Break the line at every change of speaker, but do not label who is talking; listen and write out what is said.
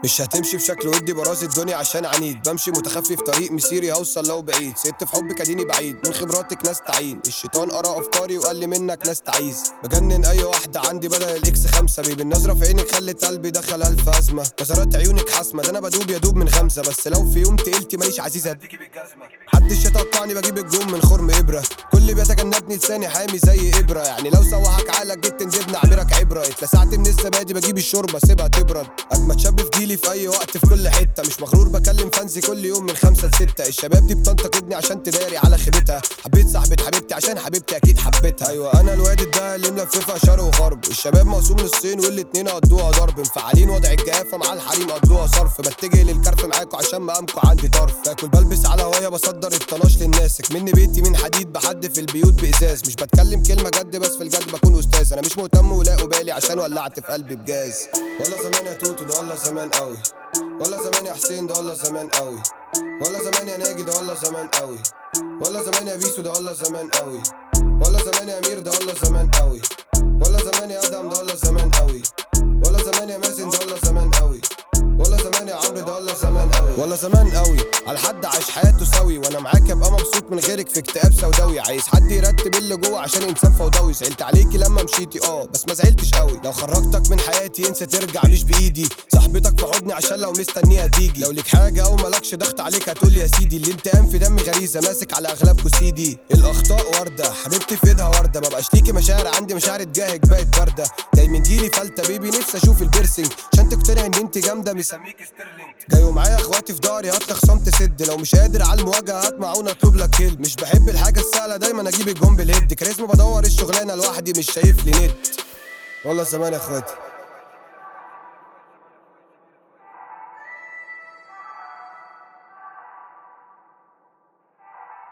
مش هتمشي بشكل ودي براس الدنيا عشان عنيد بمشي متخفي في طريق مسيري هوصل لو بعيد ست في حبك اديني بعيد من خبراتك ناس تعين الشيطان قرا افكاري وقال لي منك ناس تعيز بجنن اي واحده عندي بدل الاكس خمسه بيب النظره في عينك خلت قلبي دخل الف ازمه نظرات عيونك حاسمه ده انا بدوب يا دوب من خمسه بس لو في يوم تقلتي ماليش عزيزه هديكي بالجزمه محدش يتقطعني بجيب الجون من خرم ابره كل بيتجنبني لساني حامي زي ابره يعني لو سوحك عقلك جيت تنزبني اعبرك عبره اتلسعت من الزبادي بجيب الشوربه سيبها تبرد اجمد شاب في جيلي في اي وقت في كل حته مش مغرور بكلم فانزي كل يوم من خمسة لستة الشباب دي بتنتقدني عشان تداري على خيبتها حبيت صاحبة حبيبتي عشان حبيبتي اكيد حبيتها ايوه انا الواد ده اللي ملففها شرق وغرب الشباب مقسوم نصين والاتنين قضوها ضرب مفعلين وضع الجافه مع الحريم قضوها صرف بتجه للكرف معاكوا عشان مقامكوا عندي طرف باكل بلبس على هوايه بصدر الطناش للناس مني بيتي من حديد بحدف البيوت بازاز مش بتكلم كلمه جد بس في الجد بكون استاذ انا مش مهتم ولا بالي عشان ولعت في قلبي بجاز ولا زمان يا توتو ده ولا زمان قوي ولا زمان يا حسين ده ولا زمان قوي ولا زمان يا ناجي ده ولا زمان قوي ولا زمان يا بيسو ده ولا زمان قوي ولا زمان يا امير ده ولا زمان قوي ولا زمان يا ادم ده ولا زمان قوي ولا زمان يا مازن ده ولا زمان قوي ولا زمان يا عمرو ده ولا زمان قوي ولا زمان قوي على حد عايش حياته سوي وانا معاك ابقى مبسوط من غيرك في اكتئاب سوداوي عايز حد يرتب اللي جوه عشان انسان فوضوي زعلت عليكي لما مشيتي اه بس ما زعلتش قوي لو خرجتك من حياتي انسى ترجع مش بايدي صاحبتك في حضني عشان لو مستنيها تيجي لو ليك حاجه او مالكش ضغط عليك هتقول يا سيدي اللي انت قام في دمي غريزه ماسك على اغلبكوا سيدي الاخطاء ورده حبيبتي في ايدها ورده مبقاش ليكي مشاعر عندي مشاعر تجاهك بقت بارده جاي من جيلي فلتة بيبي نفسي اشوف البيرسينج عشان تقتنع ان انت جامده مسميك ستيرلينج جاي ومعايا اخواتي في داري هات لك خصام تسد لو مش قادر على المواجهه هات معونه اطلب لك كيل مش بحب الحاجه السهله دايما اجيب الجون بالهيد كاريزما بدور الشغلانه لوحدي مش شايف لي نت والله زمان يا اخواتي